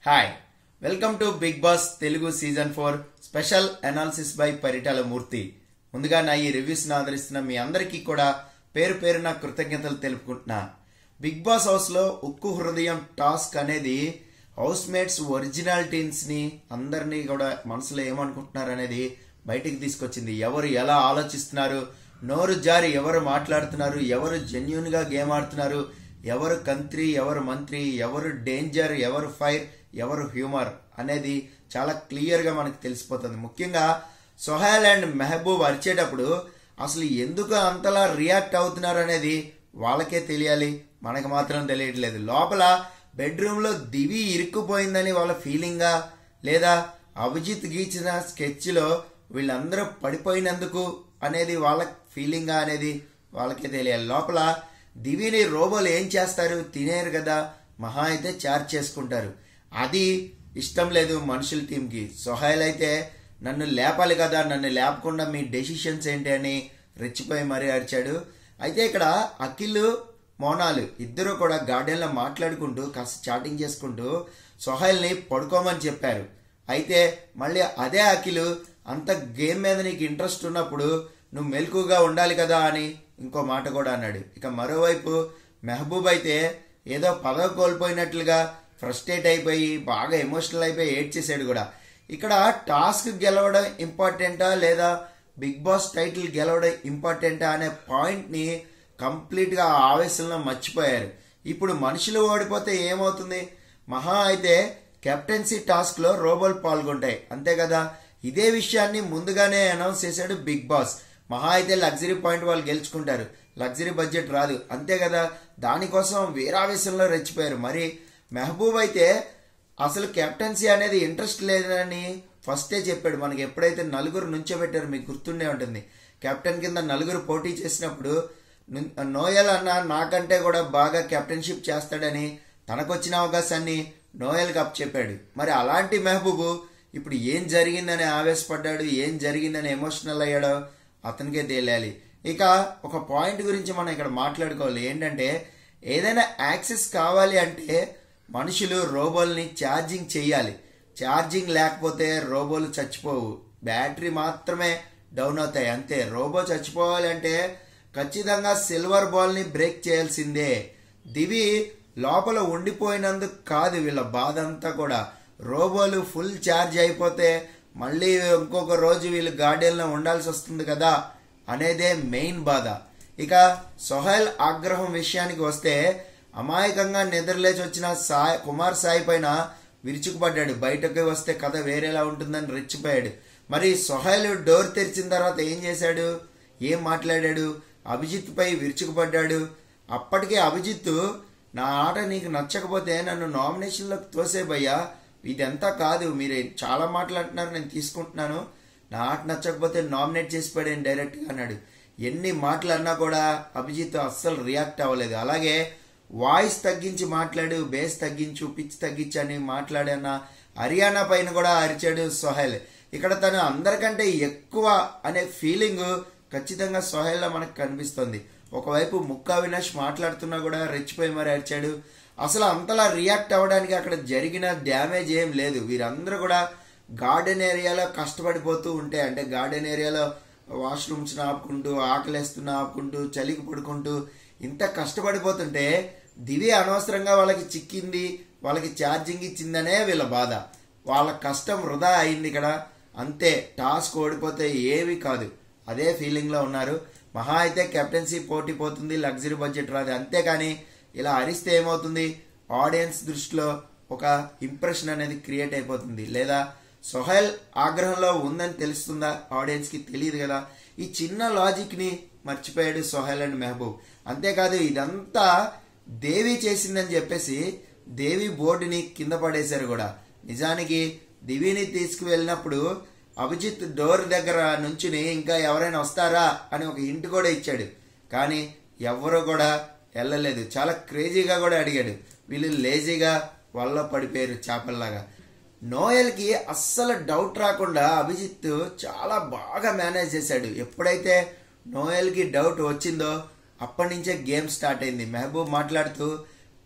hi welcome to Big Boss Telugu season four special analysis by Paritala Murthy ముందుగా నా ఈ reviews ఆదరిస్తున్న మీ అందరికీ కూడా పేరు పేరున కృతజ్ఞతలు తెలుపుకుంటున్నా బిగ్ బాస్ హౌస్ లో ఉక్కు హృదయం టాస్క్ అనేది హౌస్ మేట్స్ ఒరిజినాలిటీస్ ని అందరినీ కూడా మనసులో ఏమనుకుంటున్నారు అనేది బయటికి తీసుకొచ్చింది ఎవరు ఎలా ఆలోచిస్తున్నారు నోరు జారి ఎవరు మాట్లాడుతున్నారు ఎవరు జెన్యున్ గా గేమ్ ఆడుతున్నారు ఎవరు కంత్రి ఎవరు మంత్రి ఎవరు డేంజర్ ఎవరు ఫైర్ ఎవరు హ్యూమర్ అనేది చాలా క్లియర్ గా మనకు తెలిసిపోతుంది ముఖ్యంగా సొహైల్ అండ్ మెహబూబ్ అరిచేటప్పుడు అసలు ఎందుకు అంతలా రియాక్ట్ అవుతున్నారు అనేది వాళ్ళకే తెలియాలి మనకు మాత్రం తెలియట్లేదు లోపల బెడ్రూమ్ లో దివి ఇరుక్కుపోయిందని వాళ్ళ ఫీలింగా లేదా అభిజిత్ గీచిన స్కెచ్ లో వీళ్ళందరూ పడిపోయినందుకు అనేది వాళ్ళ ఫీలింగా అనేది వాళ్ళకే తెలియాలి లోపల దివిని రోబోలు ఏం చేస్తారు తినేరు కదా మహా అయితే చార్జ్ చేసుకుంటారు అది ఇష్టం లేదు మనుషుల టీంకి సొహైల్ అయితే నన్ను లేపాలి కదా నన్ను లేపకుండా మీ డెసిషన్స్ ఏంటి అని రెచ్చిపోయి మరీ అరిచాడు అయితే ఇక్కడ అఖిల్ మోనాలు ఇద్దరు కూడా గార్డెన్ లో మాట్లాడుకుంటూ కాస్త చాటింగ్ చేసుకుంటూ సొహైల్ని పడుకోమని చెప్పారు అయితే మళ్ళీ అదే అఖిల్ అంత గేమ్ మీద నీకు ఇంట్రెస్ట్ ఉన్నప్పుడు నువ్వు మెలకుగా ఉండాలి కదా అని ఇంకో మాట కూడా అన్నాడు ఇక మరోవైపు మెహబూబ్ అయితే ఏదో పదవి కోల్పోయినట్లుగా ఫ్రస్ట్రేట్ అయిపోయి బాగా ఎమోషనల్ అయిపోయి ఏడ్ చేశాడు కూడా ఇక్కడ టాస్క్ గెలవడం ఇంపార్టెంటా లేదా బిగ్ బాస్ టైటిల్ గెలవడం ఇంపార్టెంటా అనే పాయింట్ ని కంప్లీట్ గా ఆ ఆవేశంలో మర్చిపోయారు ఇప్పుడు మనుషులు ఓడిపోతే ఏమవుతుంది మహా అయితే కెప్టెన్సీ టాస్క్ లో రోబోలు పాల్గొంటాయి అంతే కదా ఇదే విషయాన్ని ముందుగానే అనౌన్స్ చేశాడు బిగ్ బాస్ మహా అయితే లగ్జరీ పాయింట్ వాళ్ళు గెలుచుకుంటారు లగ్జరీ బడ్జెట్ రాదు అంతే కదా దానికోసం వీరావేశంలో రెచ్చిపోయారు మరి మెహబూబ్ అయితే అసలు కెప్టెన్సీ అనేది ఇంట్రెస్ట్ లేదని ఫస్టే చెప్పాడు మనకి ఎప్పుడైతే నలుగురు నుంచోబెట్టారు మీకు గుర్తుండే ఉంటుంది కెప్టెన్ కింద నలుగురు పోటీ చేసినప్పుడు ను- నోయల్ అన్న నాకంటే కూడా బాగా కెప్టెన్షిప్ చేస్తాడని తనకొచ్చిన అవకాశాన్ని నోయల్ కప్ చెప్పాడు మరి అలాంటి మెహబూబు ఇప్పుడు ఏం జరిగిందని ఆవేశపడ్డాడు ఏం జరిగిందని ఎమోషనల్ అయ్యాడో అతనికే తెలియాలి ఇక ఒక పాయింట్ గురించి మనం ఇక్కడ మాట్లాడుకోవాలి ఏంటంటే ఏదైనా యాక్సెస్ కావాలి అంటే మనుషులు రోబోల్ని ఛార్జింగ్ చేయాలి ఛార్జింగ్ లేకపోతే రోబోలు చచ్చిపోవు బ్యాటరీ మాత్రమే డౌన్ అవుతాయి అంతే రోబో చచ్చిపోవాలి అంటే ఖచ్చితంగా సిల్వర్ బాల్ ని బ్రేక్ చేయాల్సిందే దివి లోపల ఉండిపోయినందుకు కాదు వీళ్ళ బాధ అంతా కూడా రోబోలు ఫుల్ ఛార్జ్ అయిపోతే మళ్ళీ ఇంకొక రోజు వీళ్ళు గార్డెన్ లో ఉండాల్సి వస్తుంది కదా అనేదే మెయిన్ బాధ ఇక సొహైల్ ఆగ్రహం విషయానికి వస్తే అమాయకంగా నిద్రలేచి వచ్చిన సాయి కుమార్ సాయి పైన విరుచుకుపడ్డాడు బయటకు వస్తే కథ వేరేలా ఉంటుందని రెచ్చిపోయాడు మరి సొహైల్ డోర్ తెరిచిన తర్వాత ఏం చేశాడు ఏం మాట్లాడాడు అభిజిత్ పై విరుచుకుపడ్డాడు అప్పటికే అభిజిత్ నా ఆట నీకు నచ్చకపోతే నన్ను నామినేషన్లోకి తోసేబయ్యా ఇదంతా కాదు మీరు చాలా మాట్లాడుతున్నారు నేను తీసుకుంటున్నాను నా ఆట నచ్చకపోతే నామినేట్ చేసి పడాను డైరెక్ట్గా అన్నాడు ఎన్ని మాటలు అన్నా కూడా అభిజిత్ అస్సలు రియాక్ట్ అవ్వలేదు అలాగే వాయిస్ తగ్గించి మాట్లాడు బేస్ తగ్గించు పిచ్ తగ్గించు అని మాట్లాడన్న హర్యానా పైన కూడా అరిచాడు సోహెల్ ఇక్కడ తను అందరికంటే ఎక్కువ అనే ఫీలింగ్ ఖచ్చితంగా సోహెల్లో మనకు కనిపిస్తుంది ఒకవైపు ముక్కా వినాష్ మాట్లాడుతున్నా కూడా రెచ్చిపోయి మరి అరిచాడు అసలు అంతలా రియాక్ట్ అవ్వడానికి అక్కడ జరిగిన డ్యామేజ్ ఏం లేదు వీరందరూ కూడా గార్డెన్ ఏరియాలో కష్టపడిపోతూ ఉంటే అంటే గార్డెన్ ఏరియాలో వాష్రూమ్స్ ఆపుకుంటూ ఆకలేస్తున్న ఆపుకుంటూ చలికి పడుకుంటూ ఇంత కష్టపడిపోతుంటే దివి అనవసరంగా వాళ్ళకి చిక్కింది వాళ్ళకి ఛార్జింగ్ ఇచ్చిందనే వీళ్ళ బాధ వాళ్ళ కష్టం వృధా అయింది ఇక్కడ అంతే టాస్క్ ఓడిపోతే ఏవి కాదు అదే ఫీలింగ్ లో ఉన్నారు మహా అయితే కెప్టెన్సీ పోటీ పోతుంది లగ్జరీ బడ్జెట్ రాదు అంతేకాని ఇలా అరిస్తే ఏమవుతుంది ఆడియన్స్ దృష్టిలో ఒక ఇంప్రెషన్ అనేది క్రియేట్ అయిపోతుంది లేదా సొహైల్ ఆగ్రహంలో ఉందని తెలుస్తుందా ఆడియన్స్ కి తెలియదు కదా ఈ చిన్న లాజిక్ ని మర్చిపోయాడు సొహైల్ అండ్ మెహబూబ్ అంతేకాదు ఇదంతా దేవి చేసిందని చెప్పేసి దేవి బోర్డుని కింద పడేశారు కూడా నిజానికి దివిని తీసుకువెళ్ళినప్పుడు అభిజిత్ డోర్ దగ్గర నుంచుని ఇంకా ఎవరైనా వస్తారా అని ఒక ఇంటి కూడా ఇచ్చాడు కానీ ఎవరు కూడా వెళ్ళలేదు చాలా క్రేజీగా కూడా అడిగాడు వీళ్ళు లేజీగా వల్ల పడిపోయారు చేపల్లాగా నోయల్కి అస్సలు డౌట్ రాకుండా అభిజిత్ చాలా బాగా మేనేజ్ చేశాడు ఎప్పుడైతే నోయల్కి డౌట్ వచ్చిందో అప్పటి నుంచే గేమ్ స్టార్ట్ అయింది మెహబూబ్ మాట్లాడుతూ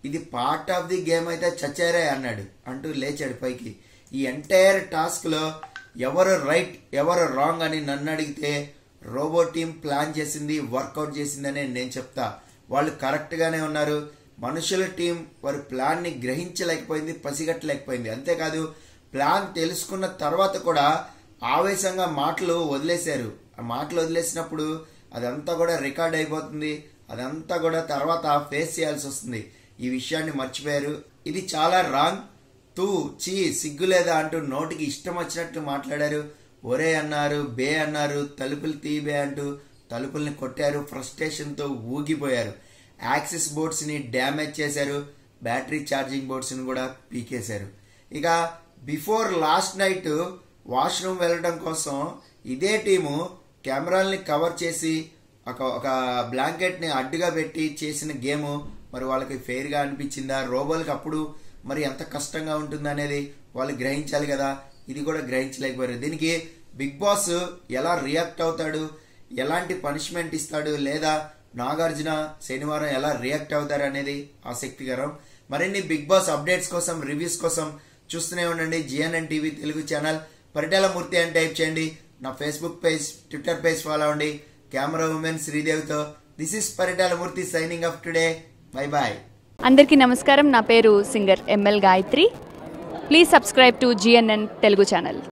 ఇది పార్ట్ ఆఫ్ ది గేమ్ అయితే చచ్చారే అన్నాడు అంటూ లేచాడు పైకి ఈ ఎంటైర్ టాస్క్ లో ఎవరు రైట్ ఎవరు రాంగ్ అని నన్ను అడిగితే రోబో టీం ప్లాన్ చేసింది వర్కౌట్ చేసిందని నేను చెప్తా వాళ్ళు కరెక్ట్ గానే ఉన్నారు మనుషుల టీం వారి ప్లాన్ ని గ్రహించలేకపోయింది పసిగట్టలేకపోయింది అంతేకాదు ప్లాన్ తెలుసుకున్న తర్వాత కూడా ఆవేశంగా మాటలు వదిలేశారు ఆ మాటలు వదిలేసినప్పుడు అదంతా కూడా రికార్డ్ అయిపోతుంది అదంతా కూడా తర్వాత ఫేస్ చేయాల్సి వస్తుంది ఈ విషయాన్ని మర్చిపోయారు ఇది చాలా రాంగ్ తూ చీ సిగ్గులేదా అంటూ నోటికి ఇష్టం వచ్చినట్లు మాట్లాడారు ఒరే అన్నారు బే అన్నారు తలుపులు తీబే అంటూ తలుపుల్ని కొట్టారు ఫ్రస్ట్రేషన్ తో ఊగిపోయారు యాక్సిస్ బోర్డ్స్ ని డ్యామేజ్ చేశారు బ్యాటరీ ఛార్జింగ్ బోర్డ్స్ ని కూడా పీకేశారు ఇక బిఫోర్ లాస్ట్ నైట్ వాష్రూమ్ వెళ్ళడం కోసం ఇదే టీము కెమెరాల్ని కవర్ చేసి ఒక ఒక బ్లాంకెట్ ని అడ్డుగా పెట్టి చేసిన గేమ్ మరి వాళ్ళకి ఫెయిర్ గా అనిపించిందా రోబోలకి అప్పుడు మరి ఎంత కష్టంగా ఉంటుంది అనేది వాళ్ళు గ్రహించాలి కదా ఇది కూడా గ్రహించలేకపోయారు దీనికి బిగ్ బాస్ ఎలా రియాక్ట్ అవుతాడు ఎలాంటి పనిష్మెంట్ ఇస్తాడు లేదా నాగార్జున శనివారం ఎలా రియాక్ట్ అవుతారు అనేది ఆసక్తికరం మరిన్ని బిగ్ బాస్ అప్డేట్స్ కోసం రివ్యూస్ కోసం చూస్తూనే ఉండండి GNN TV Telugu channel Paritala Murthy అని టైప్ చేయండి నా Facebook page Twitter page follow అవ్వండి కెమెరా ఉమెన్ శ్రీదేవితో this is Paritala Murthy signing off today bye bye అందరికీ నమస్కారం నా పేరు singer ML Gayatri please subscribe to GNN Telugu channel